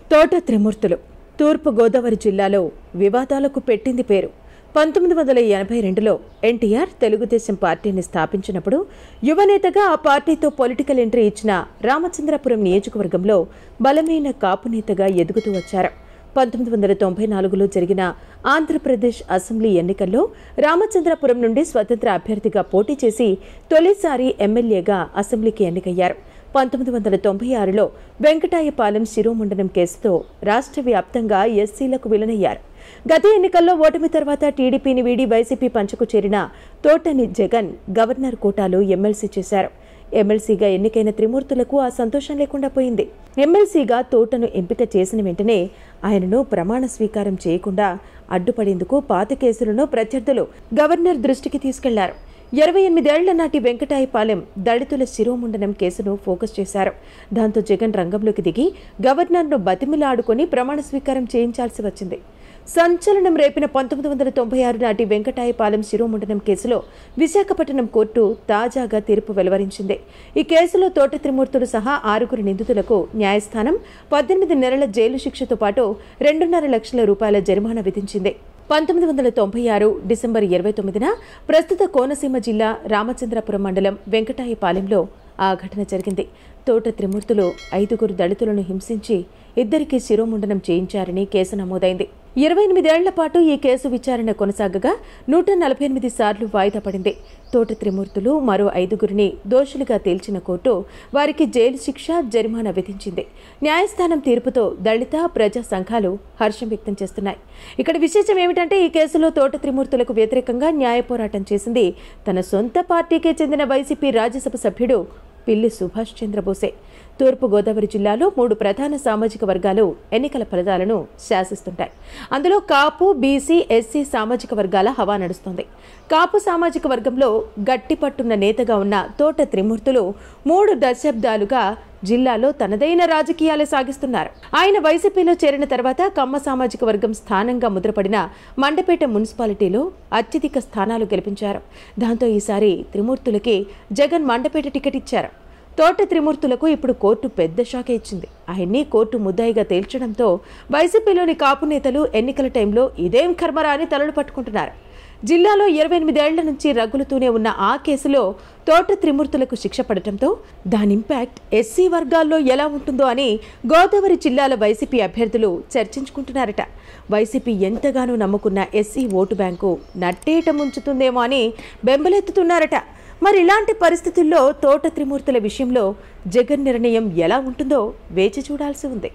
తోట త్రిమూర్తులు తూర్పు గోదావరి జిల్లాలో వివాదాలకు పెట్టింది పేరు పంతొమ్మిది వందల ఎనభై రెండులో ఎన్టీఆర్ తెలుగుదేశం పార్టీని స్థాపించినప్పుడు యువనేతగా ఆ పార్టీతో పొలిటికల్ ఎంట్రీ ఇచ్చిన రామచంద్రపురం నియోజకవర్గంలో బలమైన కాపు నేతగా ఎదుగుతూ వచ్చారు పంతొమ్మిది వందల తొంభై నాలుగులో జరిగిన ఆంధ్రప్రదేశ్ అసెంబ్లీ ఎన్నికల్లో రామచంద్రపురం నుండి స్వతంత్ర అభ్యర్థిగా పోటీ చేసి తొలిసారి ఎమ్మెల్యేగా అసెంబ్లీకి ఎన్నికయ్యారు పంతొమ్మిది వందల తొంభై ఆరులో వెంకటాయపాలెం శిరోముండనం కేసుతో రాష్ట్ర వ్యాప్తంగా ఎస్సీలకు విలనయ్యారు గత ఎన్నికల్లో ఓటమి తర్వాత టీడీపీని వీడి వైసీపీ పంచకు చేరిన తోటని జగన్ గవర్నర్ కోటాలో ఎమ్మెల్సీ చేశారు ఎమ్మెల్సీగా ఎన్నికైన త్రిమూర్తులకు ఆ సంతోషం లేకుండా పోయింది ఎమ్మెల్సీగా తోటను ఎంపిక చేసిన వెంటనే ఆయనను ప్రమాణ స్వీకారం చేయకుండా అడ్డుపడేందుకు పాత కేసులను ప్రత్యర్థులు గవర్నర్ దృష్టికి తీసుకెళ్లారు ఇరవై ఎనిమిదేళ్ల నాటి వెంకటాయపాలెం దళితుల శిరోముండనం కేసును ఫోకస్ చేశారు దాంతో జగన్ రంగంలోకి దిగి గవర్నర్ను బతిమిలాడుకొని ప్రమాణ స్వీకారం చేయించాల్సి వచ్చింది సంచలనం రేపిన పంతొమ్మిది వందల తొంభై ఆరు నాటి వెంకటాయపాలెం శిరోముండనం కేసులో విశాఖపట్నం కోర్టు తాజాగా తీర్పు వెలువరించింది ఈ కేసులో తోట త్రిమూర్తులు సహా ఆరుగురు నిందితులకు న్యాయస్థానం పద్దెనిమిది నెలల జైలు శిక్షతో పాటు రెండున్నర లక్షల రూపాయల జరిమానా విధించింది పంతొమ్మిది వందల తొంభై ఆరు డిసెంబర్ ఇరవై తొమ్మిదిన ప్రస్తుత కోనసీమ జిల్లా రామచంద్రపురం మండలం వెంకటాయపాలెంలో ఆ ఘటన జరిగింది తోట త్రిమూర్తులు ఐదుగురు దళితులను హింసించి ఇద్దరికి శిరోముండనం చేయించారని కేసు నమోదైంది ఇరవై ఎనిమిదేళ్ల పాటు ఈ కేసు విచారణ కొనసాగగా నూట నలభై ఎనిమిది సార్లు వాయిదా పడింది తోట త్రిమూర్తులు మరో ఐదుగురిని దోషులుగా తేల్చిన కోర్టు వారికి జైలు శిక్ష జరిమానా విధించింది న్యాయస్థానం తీర్పుతో దళిత ప్రజా సంఘాలు హర్షం వ్యక్తం చేస్తున్నాయి ఇక్కడ విశేషం ఏమిటంటే ఈ కేసులో తోట త్రిమూర్తులకు వ్యతిరేకంగా న్యాయ పోరాటం చేసింది తన సొంత పార్టీకే చెందిన వైసీపీ రాజ్యసభ సభ్యుడు పిల్లి సుభాష్ చంద్రబోసే తూర్పు గోదావరి జిల్లాలో మూడు ప్రధాన సామాజిక వర్గాలు ఎన్నికల ఫలితాలను శాసిస్తుంటాయి అందులో కాపు బీసీ ఎస్సీ సామాజిక వర్గాల హవా నడుస్తుంది కాపు సామాజిక వర్గంలో గట్టిపట్టున్న నేతగా ఉన్న తోట త్రిమూర్తులు మూడు దశాబ్దాలుగా జిల్లాలో తనదైన రాజకీయాలు సాగిస్తున్నారు ఆయన వైసీపీలో చేరిన తర్వాత కమ్మ సామాజిక వర్గం స్థానంగా ముద్రపడిన మండపేట మున్సిపాలిటీలో అత్యధిక స్థానాలు గెలిపించారు దాంతో ఈసారి త్రిమూర్తులకి జగన్ మండపేట టికెట్ ఇచ్చారు తోట త్రిమూర్తులకు ఇప్పుడు కోర్టు పెద్ద షాకే ఇచ్చింది ఆయన్ని కోర్టు ముద్దాయిగా తేల్చడంతో వైసీపీలోని కాపు నేతలు ఎన్నికల టైంలో ఇదేం కర్మరా అని తలలు పట్టుకుంటున్నారు జిల్లాలో ఇరవై ఎనిమిదేళ్ల నుంచి రగులుతూనే ఉన్న ఆ కేసులో తోట త్రిమూర్తులకు శిక్ష పడటంతో దాని ఇంపాక్ట్ ఎస్సీ వర్గాల్లో ఎలా ఉంటుందో అని గోదావరి జిల్లాల వైసీపీ అభ్యర్థులు చర్చించుకుంటున్నారట వైసీపీ ఎంతగానో నమ్ముకున్న ఎస్సీ ఓటు బ్యాంకు నట్టేట ముంచుతుందేమో అని బెంబలెత్తుతున్నారట మరి ఇలాంటి పరిస్థితుల్లో తోట త్రిమూర్తుల విషయంలో జగన్ నిర్ణయం ఎలా ఉంటుందో వేచి చూడాల్సి ఉంది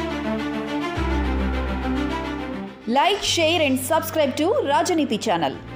Like, share, and subscribe to Rajaniti channel.